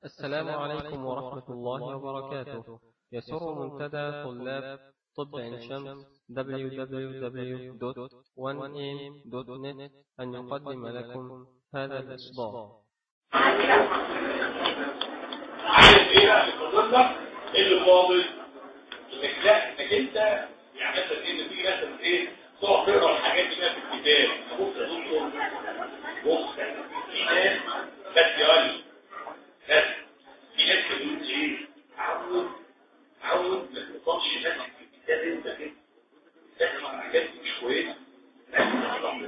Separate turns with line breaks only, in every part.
السلام عليكم ورحمة الله وبركاته يسر منتدى طلاب طب عين شمس www.1am.net أن يقدم لكم هذا الإصدار
عارف ايه بقى اللي فاضل لك؟ ايه اللي فاضل؟ انك لا انك انت يعني مثلا ايه لما تيجي مثلا ايه تقعد تقرا الحاجات دي بقى في الكتاب بص يا دكتور بص في ناس بس يا ولي بس في ناس بتقول ايه؟ عود عود ما تفضلش ماسك في الكتاب انت كده تسمع حاجات مش كويسه لازم تطلع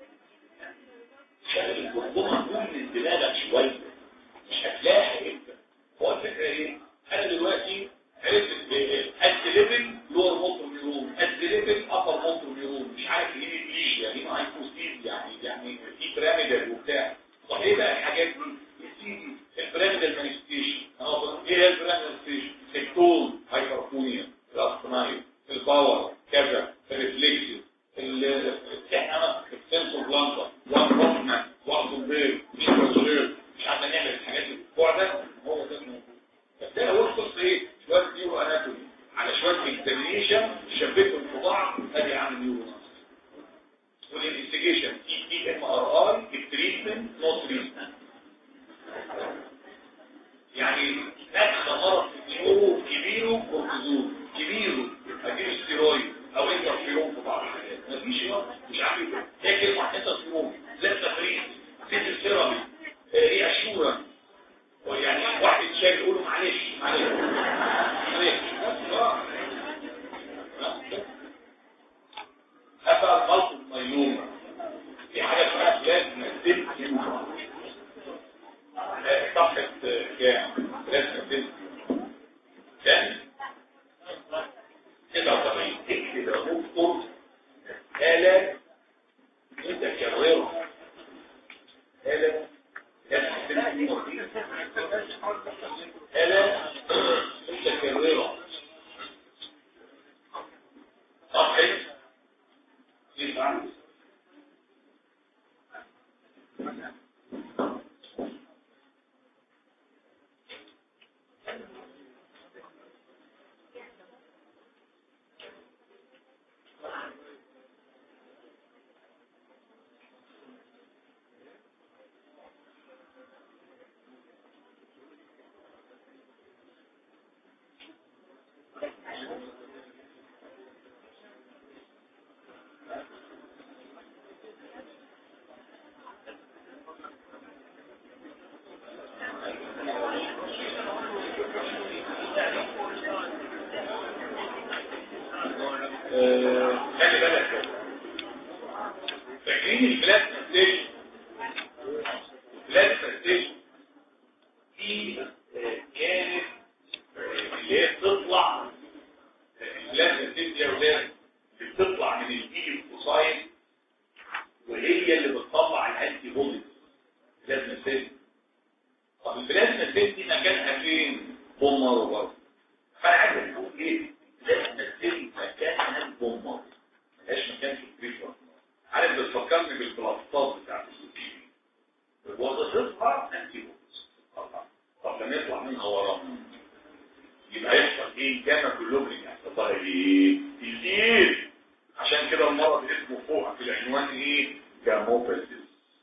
شغل الجمجمه دول من دماغك شويه مش هتلاقي انت هو الفكره ايه؟ انا دلوقتي عرفت اد ليفل لور موتور نيورون اد ليفل ابر موتور نيورون مش عارف ايه ليش يعني ما هيكوستيز يعني يعني في بيراميدال وبتاع طب ايه بقى الحاجات دي؟ يا سيدي البيراميدال مانيفستيشن اه ايه هي البيراميدال مانيفستيشن؟ التول هايبرفونيا الاستمايل الباور كذا الريفلكسيف احنا السنسور بلانكا والروحنا والضبير ميكروزولير مش عارفين نعمل الحاجات دي الاسبوع ده هو ده الموضوع بس ده هو القص ايه شويه نيورو اناتومي على شويه اكزامينيشن شبكهم في بعض ادي عامل نيورو والانفستيجيشن تي تي ام ار اي التريتمنت نو تريتمنت يعني نفس مرض النيورو كبيره كورتيزون كبيره اديله ستيرويد او انترفيرون في بعض الحاجات مفيش يا مش عارف هي كلمه انترفيرون لا تفريز فيزيك ثيرابي ايه اشوره يعني واحد شايف يقول له معلش معلش معلش بس اه هبقى الخلط الميومة في حاجة اسمها لازم نزل صفحة كام لازم نزل كام 79 تكتب دكتور آلة متكررة آلة آلة متكررة صحيح يفعل خلي بالك فاكرين البلازما ستيشن البلازما ستيشن دي كانت اللي هي بتطلع البلازما ستيشن دي يا ولاد بتطلع من الجيل الفوسايل وهي اللي بتطلع الانتي بوديز البلازما ستيشن طب البلازما ستيشن دي مكانها فين؟ بومر برضه فانا عايز اقول ايه؟ البلازما ستيشن مكانها البومر ملهاش مكان في البريفر عارف بتفكرني بالبلاستات بتاعت السوكيمي وظيفتها انتي بوديز طب لما يطلع منها وراه يبقى يحصل ايه جاما كلوبرين يحصل لها ايه يزيد عشان كده المرض اسمه فوق في العنوان ايه جاموباسيس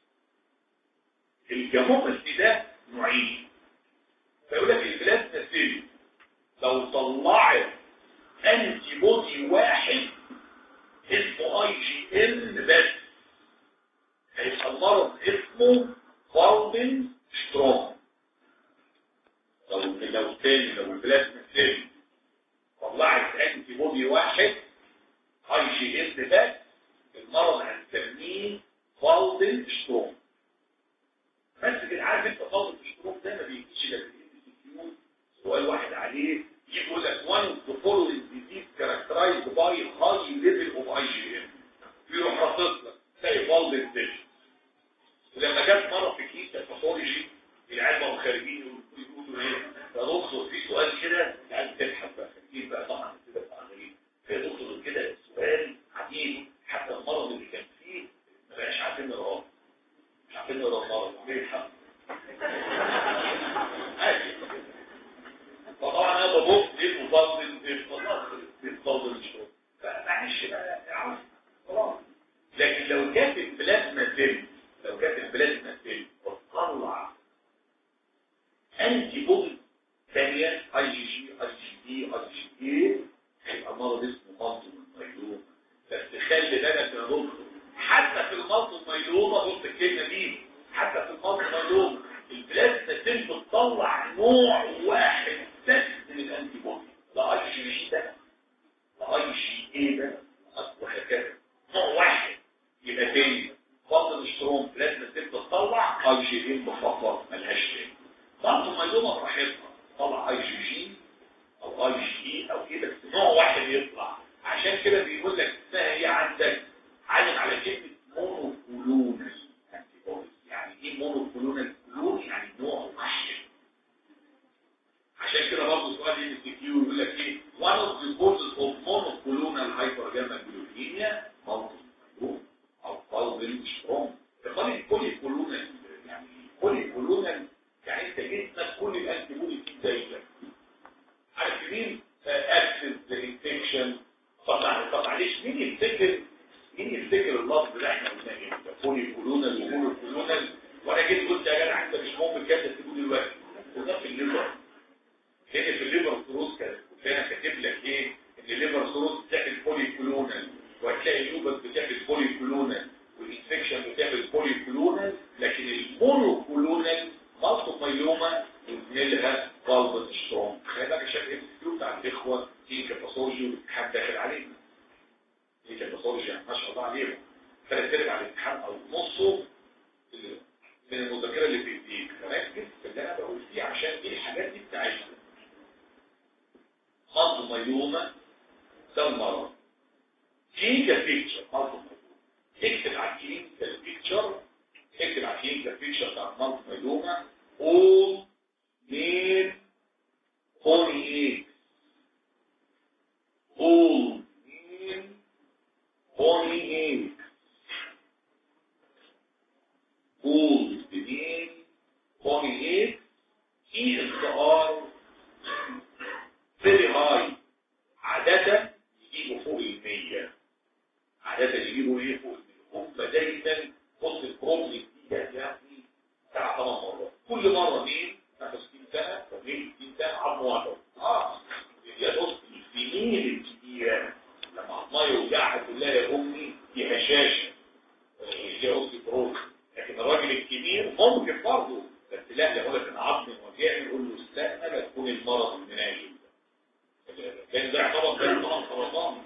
الجاموباسي ده نوعين فيقول لك البلازما سيل لو طلعت انتي بودي واحد اسمه اي جي ام بس هيبقى المرض اسمه فالبن سترونج لو لو تاني لو البلازما تاني طلعت انتي بودي واحد اي جي ام بس المرض هنسميه فالبن سترونج بس كده عارف انت فالبن سترونج ده ما بيجيش الا في سؤال واحد عليه يقول لك one of the following disease characterized by high level of IgM يروح رصص لك تلاقي فالبن ستيشن ولما جت مره في كيس الباثولوجي العيال بقوا خارجين يقولوا ايه يا دكتور في سؤال كده العيال تضحك بقى خارجين بقى طبعا كده بقى غريب يا دكتور كده سؤال عجيب حتى المرض اللي كان فيه ما بقاش عارفين نقراه مش عارفين نقرا المرض ليه الحمد عارف انتي بودي ثانيه اي جي جي اي جي دي اي جي اي هيبقى مرض اسمه مالتو مايلوما بس خلي بالك يا دكتور حتى في المالتو مايلوما بص الكلمه دي حتى في المالتو مايلوما البلازما سيل بتطلع نوع واحد بس من الانتي بودي لا اي جي جي ده لا اي جي اي ده وهكذا نوع واحد يبقى تاني فضل الشتروم بلازما سيل بتطلع اي جي اي مخفض ملهاش تاني برضه مايلوما براحتها طلع اي جي جي او اي جي اي او كده بس نوع واحد يطلع عشان كده بيقول لك اسمها هي عندك علم على كلمه مونوكلونال يعني ايه مونوكلونال كلون يعني نوع واحد عشان كده برضه سؤال ام سي كيو يقول لك ايه one of the causes of monoclonal hypergammaglobulinemia multiple او قلب سترونج فقال البولي كلونال يعني بولي كلونال يعني انت جسمك كل الانتي بودي فيه دايما عارف مين اكسس انفكشن طبعا طب معلش مين يفتكر مين يفتكر اللفظ اللي احنا قلناه امتى بولي كلونال وبولي كلونال وانا جيت قلت يا جدع انت مش مهم كده تقول دلوقتي وده في الليفر هنا في الليفر سروس كان كاتب لك ايه ان الليفر سروس بتعمل بولي كلونال وهتلاقي اللوبس بتعمل بولي كلونال والانفكشن بتعمل بولي كلونال لكن المونو كلونال مالتو مايلوما يزملها قلب سترونج خلي بالك عشان الانستيتيوت بتاع الاخوه في كاباثولوجي والامتحان داخل علينا في كاباثولوجي يعني ما شاء الله عليهم ثلاث ارباع الامتحان او نصه من المذاكره اللي بتديك ركز في اللي انا بقول فيه عشان دي الحاجات دي بتاعتنا مالتو مايلوما ده المرض كلينيكال بيكتشر مالتو مايلوما اكتب على الكلينيكال بيكتشر اكتب على الكلينيكال بيكتشر بتاع مالتو مايلوما all male pony eggs all male pony eggs all male pony eggs ESR very high عادة يجيبوا فوق المية عادة يجيبوا ايه فوق المية هم دايما بص البروبلم دي يعني سبع ثمان مرات كل مرة مين 65 سنة طب ليه 60 سنة عظم واحد اه يا بص السنين الكبيرة لما عظمها يوجعها تقول لها يا امي دي هشاشة دي قصدي بروز لكن الراجل الكبير ممكن برضه بس لا يقول لك انا عظمي وجعني يقول له استنى لا تكون المرض المناجم كان ده يعتبر ده طبعا سرطان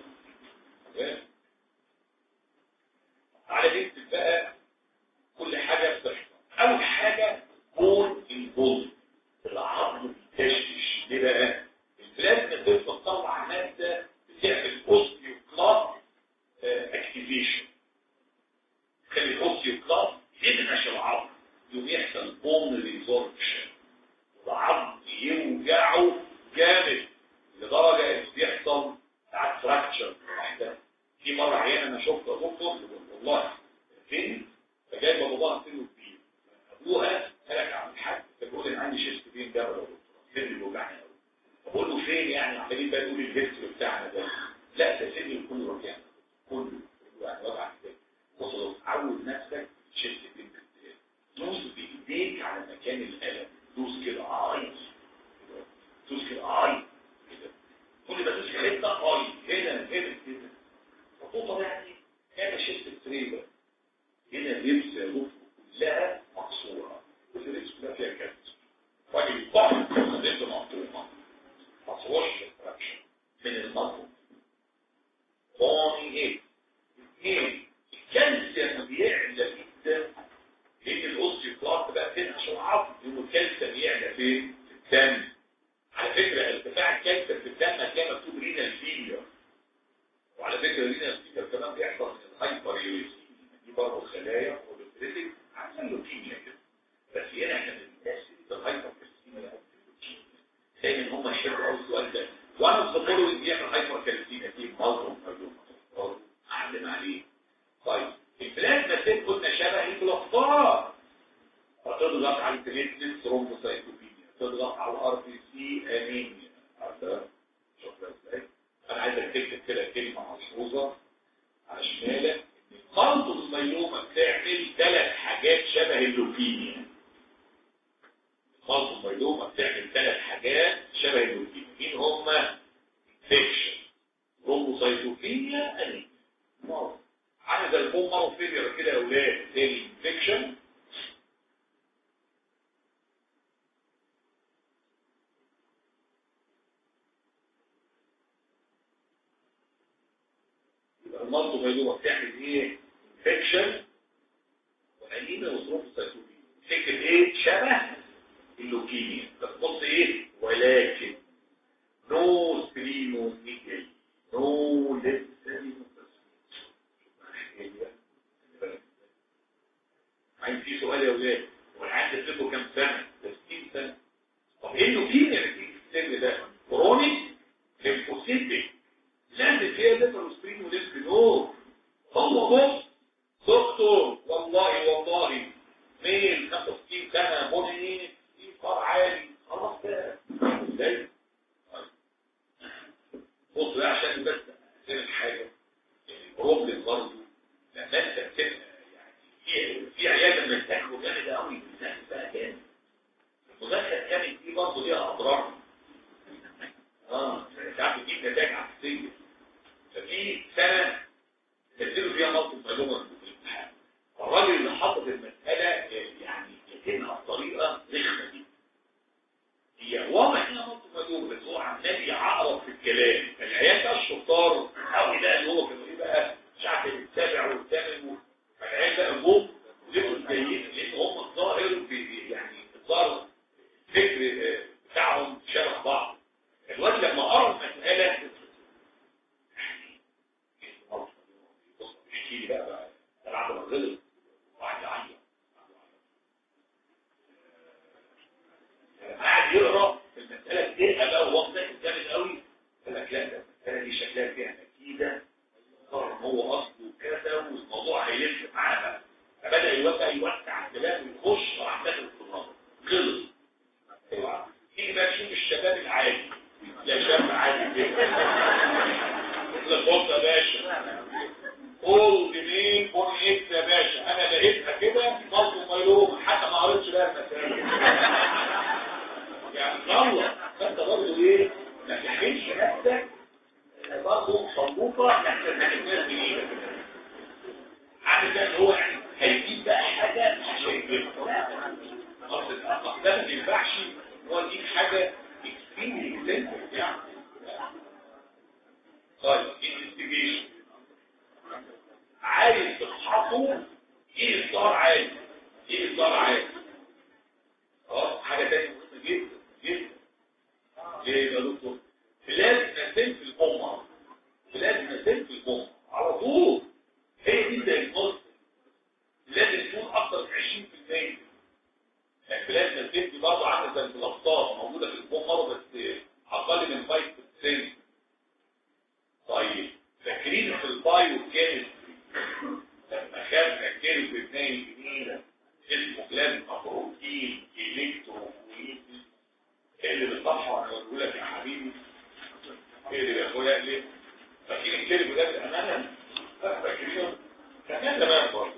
على نكتب بقى كل حاجة بتحصل أول حاجة بون البول العظم بيتشتش ليه بقى؟ البلازما سيلز بتطلع مادة بتعمل اوستيوكلاست اكتيفيشن تخلي الاوستيوكلاست ينعش العظم يوم يحصل بون ريزوربشن العظم يوجعه جامد لدرجة ان بيحصل ساعات فراكتشر واحدة في مرة عيان انا شفت دكتور والله فين فجايبه باباها سنه كبير ابوها هلك عن الحاج فبقول ان عندي شيست بين جبل يا دكتور سن اللي وجعني قوي فبقول له فين يعني عمالين بقى نقول الهيستوري بتاعنا ده لا ده سن كله وجعني كله يعني وجع كده بص عود نفسك شيست بين دوس بايديك على مكان الالم دوس كده اي دوس كده اي كده كل ما دوس كده اي هنا هنا كده خطوطه يعني هنا شيست تريبر هنا لبس لطف كلها مقصورة كل لبس كلها فيها كبت راجل الضغط لبس مقطومة مقصورش الفراكشن من المطلوب ثاني ايه اثنين الكالسيوم بيعلى جدا لان الاوستيوكلاست بقى تنقش العظم يقوم الكالسيوم يعلى فين في الدم على فكرة ارتفاع الكالسيوم في الدم هتلاقي مكتوب رينال فيلير وعلى فكرة رينال فيلير كمان بيحصل من الهايبر يوريسي دي برضه خلايا والبريتك عشان لوكيميا كده بس هنا احنا بنتاسس بالهايبر كالسيميا دايما هم يحبوا قوي السؤال ده وانا الصفور بيعمل هايبر كالسيميا دي مالهم مالهم اعلم عليه طيب البلازما سيل قلنا شبه البلاستار فتضغط على البليتلت ثرومبوسايتوبينيا تضغط على الار بي سي انيميا عارفه شكرا ازاي انا عايزك تكتب كده كلمه ملحوظه على شمالك خلط الميلومة بتعمل ثلاث حاجات شبه اللوكيميا مالتو مايلوما بتعمل ثلاث حاجات شبه اللوكيميا مين هما انفكشن روموسايتوبينيا انيميا مرض عامل زي البوم مرض فيلير كده يا اولاد زي الانفكشن يبقى المالتو مايلوما بتعمل ايه انفكشن وانيميا وروموسايتوبينيا فكر ايه شبه اللوكيميا بس بص ايه ولكن نو سبرينوميجالي نو ليس عايز في سؤال يا ولاد هو العيان ده له كام سنه؟ ده 60 سنه طب ايه اللوكيميا اللي بتيجي في السن ده؟ كرونيك ليمفوسيتك لازم فيها ليتر سبرين وليس نور هو بص دكتور والله والله ميل 65 سنه بني صار عالي خلاص كده ازاي؟ بص بقى عشان بس اقول حاجه البروبلم برضه لما انت بتبقى يعني في في عيال لما يتاكلوا جامد قوي الناس بقى جامد المذاكره الجامد دي برضه ليها اضرار اه ساعات بتجيب نتائج عكسيه ففي سنه نزلوا فيها مصر معلومه في الامتحان الراجل اللي حاطط المساله يعني كاتبها بطريقه رخمه جدا هي واضح انها نقطه مجهول بس هو عمال يعقرب في الكلام العيال بقى الشطار قوي ده اللي هو كانوا ايه بقى مش عارف السابع والثامن فالعيال بقى جم لقوا جايين لان هم الظاهر يعني الظاهر الفكر بتاعهم شبه بعض الواد لما قرا المساله يعني بص بيحكي لي بقى بقى العب الغلط وقعد يعيط قاعد يقرا المساله كتير بقى وهو ذاكر جامد قوي قال لك لا ده المساله دي شكلها فيها نتيجه هو اصله كذا والموضوع هيلف معاه بقى فبدا يوسع يوسع الكلام ويخش راح داخل في النظر خلص ايوه تيجي بقى تشوف الشباب العادي يا شاب عادي كده يقول لك بص يا باشا قول جنيه قول اكس يا باشا انا لقيتها كده مصر ميلوم حتى ما قريتش بقى المسائل يعني الله فانت برضه ايه ما تحكيش نفسك برضه صندوقه احسن من الناس جديده عامل ده اللي هو يعني هيجيب بقى حاجه مش هيجيبها اصل الاخطاء ده ما ينفعش هو يجيب حاجه اكستريملي اكزنتيف يعني طيب انفستيجيشن عايز تفحصه ايه اصدار عادي ايه اصدار عادي اه حاجه ثانيه مهمه جدا جدا ليه يا دكتور لازم نسيب في الامه لازم نسيب في الامه على طول هي دي الدايجنوز لازم تكون اكتر من 20% يعني بلاد نسيب دي برضه عامله زي البلاستات موجوده في الامه بس اقل من 5% طيب فاكرين في البايو كيمستري لما خدنا كلمة ابنائي جديدة اسمه بلازما بروتين الكتروفويد اللي بالصفحة وانا بقول لك يا حبيبي ايه اللي بيقولها ليه فاكرين الكلمة ده بالامانة فاكرين كمان تمام برضه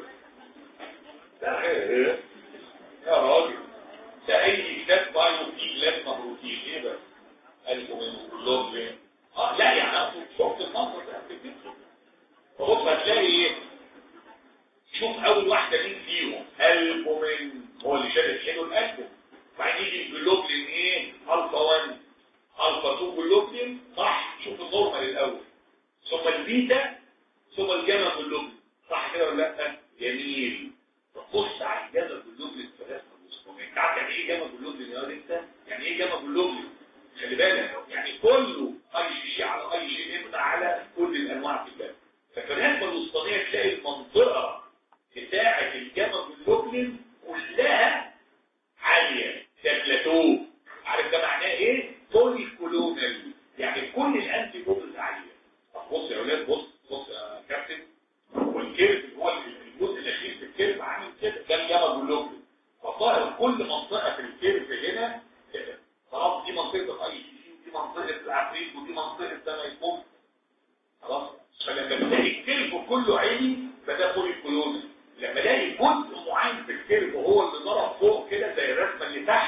ده ايه يا راجل ده اي كتاب بايو فيه بلازما بروتين ايه بس البومين كلهم اه لا يعني اقصد شفت المنظر ده في الفيديو فبص هتلاقي ايه شوف اول واحدة مين فيهم البومين هو اللي شادد حلو الالبوم بعدين يجي الجلوبلين ايه الفا 1 الفا 2 جلوبلين صح شوف النورمال الاول ثم البيتا ثم الجاما جلوبلين صح كده ولا لا جميل بص على الجاما جلوبلين ثلاثة انت عارف يعني ايه جاما جلوبلين يا انت يعني ايه جاما جلوبلين خلي بالك يعني كله اي شيء على اي شيء يبقى على كل الانواع في البلد ففي الهجمة الوسطانية تلاقي المنطقة بتاعة الجامعة باللوبلين كلها عالية ده بلاتو عارف ده معناه ايه؟ بولي كولونال يعني كل الانتي بودز عالية طب بص يا اولاد بص بص يا كابتن والكيرف هو الجزء الاخير في الكيرف عامل كده ده الجامعة باللوبلين فظاهر كل منطقة في الكيرف هنا كده خلاص دي منطقة اي سي ودي منطقة العفريت ودي منطقة ده يكون خلاص فلما تلاقي الكيرف كله عالي فده بولي كولونال لما الاقي جزء معين في الكيرف وهو اللي ضرب فوق كده زي الرسمه اللي تحت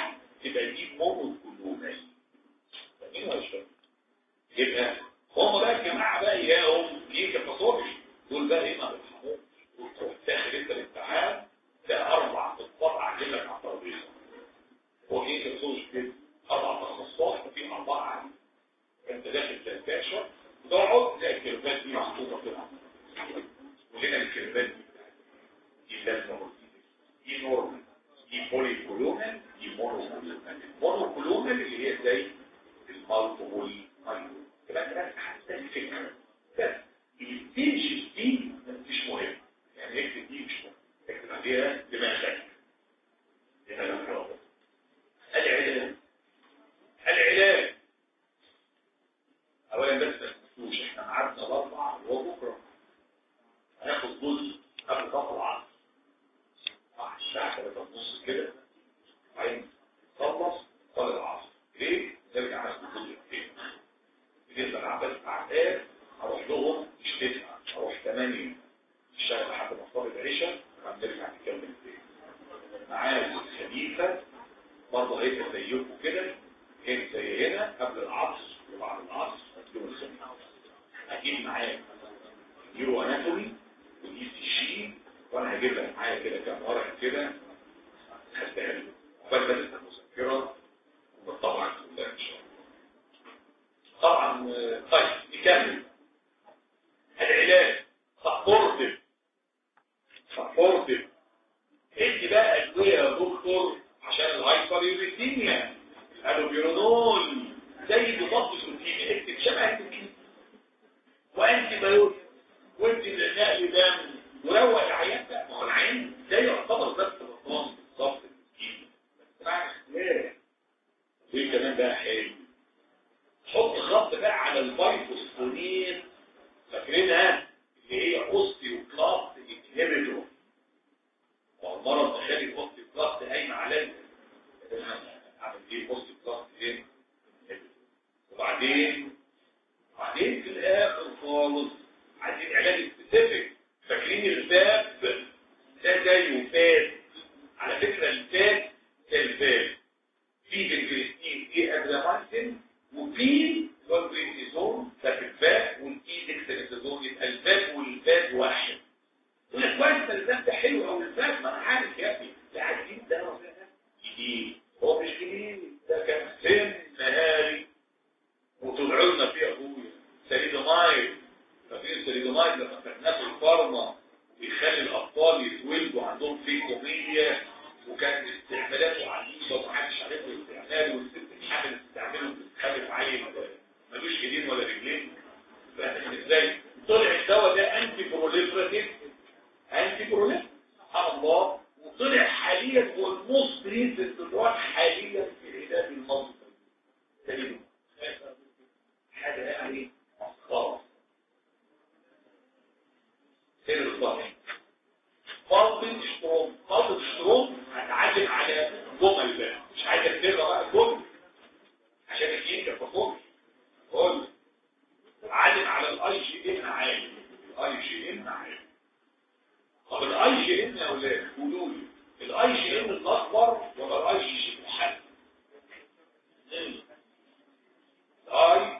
تبقى دي مونوكلونال فاهمين ولا مش فاهمين؟ يبقى هم بقى الجماعه بقى اياهم دي كباثولوجي دول بقى ايه ما بيفهموش وتروح داخل انت الامتحان ده اربع اطباق قاعدين لك على الترابيزه هو ايه كباثولوجي كده اربع تخصصات وفي اربعه عادي انت داخل تنتشر تقعد تلاقي الكيرفات دي محطوطه كده وهنا الكيرفات دي دي لازمه دي نورمال دي بولي كولومال دي مونو كولومال المونو كولومال اللي هي زي المالتيبل مايلو يبقى انت بس حتى الفكره بس اللي بتمشي دي مش مهم يعني اكتب دي مش مهم اكتب عليها دماغك دماغك العلاج العلاج اولا بس ما تنسوش احنا قعدنا الاربع وهو بكره هناخد جزء قبل صلاه العصر مع الساعه 3 ونص كده وبعدين نخلص صلاه العصر ليه؟ نرجع ناخد الجزء الثاني بالنسبه لعباس اعداد هروح لهم مش تسعه هروح 8 الشهر لحد ما صلاه العشاء وبعدين نرجع نكمل تاني معايا خليفه برضه هيبقى زيكم كده هنا زي هنا قبل العصر وبعد العصر يوم الخميس هجيب معايا يورو اناتومي ودي سي شي وانا هجيب لك معايا كده كام ورقه كده هديها لك بس بس المذكره وطبعا كلها ان شاء الله طبعا طيب نكمل العلاج سبورتيف سبورتيف ادي بقى ادويه يا دكتور عشان الهايبر يوريثيميا الالوبيرونول زي بالضبط الروتين اكتب شبه الروتين وانت بايوت وانت نقل دم وروق العيان بقى ما هو العيان ده يعتبر بس بطان بالظبط الروتين بس مع اختلاف وايه كمان بقى حلو حط خط بقى على البايفوسفونين فاكرينها اللي هي اوستيوكلاست انهبيتور والمرض تخلي الاوستيوكلاست قايمه على اعمل ايه اوستيوكلاست ايه وبعدين بعدين في الاخر خالص عايزين علاج سبيسيفيك فاكرين الباب ده زيه فات على فكره الفات ده الباب في بالكريستين ايه ادرامايسين وفي والبريتيزون ده في الباب والايدكساليزون يبقى الباب والباب واحد يقول لك كويس الباب ده حلو او الباب ما انا عارف يا ابني ده عايزين ده جديد هو مش جديد ده كان سن نهاري وطلعوا لنا فيه ابويا سليدومايد فاكرين السليدومايد لما خدناه في الفارما بيخلي الاطفال يتولدوا عندهم في كوميديا وكان استعمالاته عجيبه ومحدش عارف له استعماله والست حامل تستعمله بتخلف عيل ملوش ايدين ولا رجلين فاهم ازاي؟ طلع الدواء ده انتي بروليفراتيف انتي بروليفراتيف سبحان الله وطلع حاليا هو الموست ريسنت دراج حاليا في علاج المرض سليم حاجه يعني مسخره سير الصالح فاضل اشتروم فاضل اشتروم هتعلم على جمل بقى مش عايز تقرا بقى جمل عشان الجين كفاصول قول علم على الاي جي ان عالي الاي جي ان عالي طب الاي جي ان يا اولاد قولوا لي الاي جي ان الاكبر ولا الاي جي جي محل الاي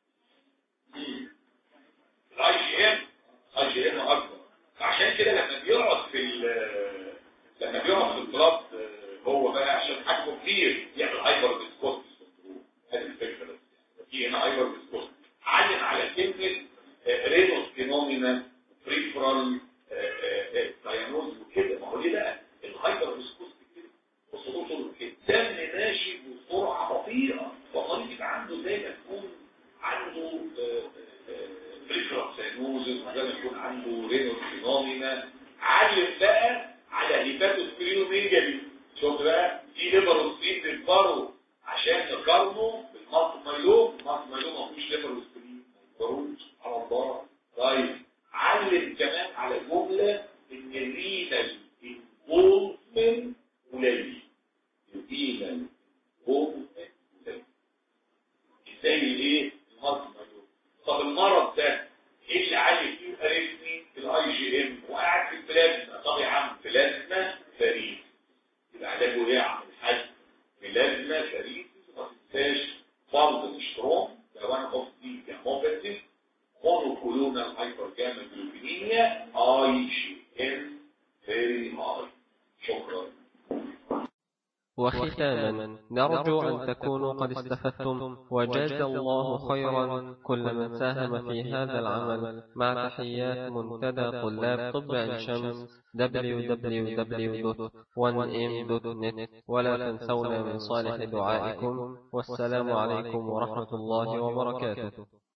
الاي جي ان الاي جي ان اكبر عشان كده لما بيقعد في لما بيقعد في البلاد هو بقى عشان حجمه كبير يعمل هايبر ديسكوست هذه الفكره بس في هنا هايبر ديسكوست علم على كلمه رينوس فينومينا بريفرال داينوز وكده ما هو ليه بقى الهايبر ديسكوست كده وصلوا كده الدم ماشي بسرعه بطيئه وطالب يبقى عنده زي ما تكون عنده بريفرال داينوز وزي ما يكون عنده رينوس فينومينا علم بقى على هيباتوسبرينوميجالي شوف بقى في ليبروسبين بيكبروا عشان يقارنوا بالمالت مايلوم المالت مايلوم ما فيهوش ليبروسبين ما سبحان الله طيب علم كمان على جملة ان الرينال انفولفمنت قليل الرينال انفولفمنت قليل ازاي الايه المالت مايلوم طب المرض ده ايه اللي عالي فيه قريبني الاي جي ام وقاعد في البلازما طب يا عم بلازما فريد يبقى علاجه ايه يا عم الحاج ميلازما فريد ما تنساش فرض سترونج ده وان اوف دي جاموباثي مونوكلونال هايبرجاموجلوبينيميا اي جي ان فيري هاي شكرا
وختاما نرجو أن تكونوا قد استفدتم وجاز الله خيرا كل من ساهم في هذا العمل مع تحيات منتدى طلاب طب عين شمس www.1m.net ولا تنسونا من صالح دعائكم والسلام عليكم ورحمة الله وبركاته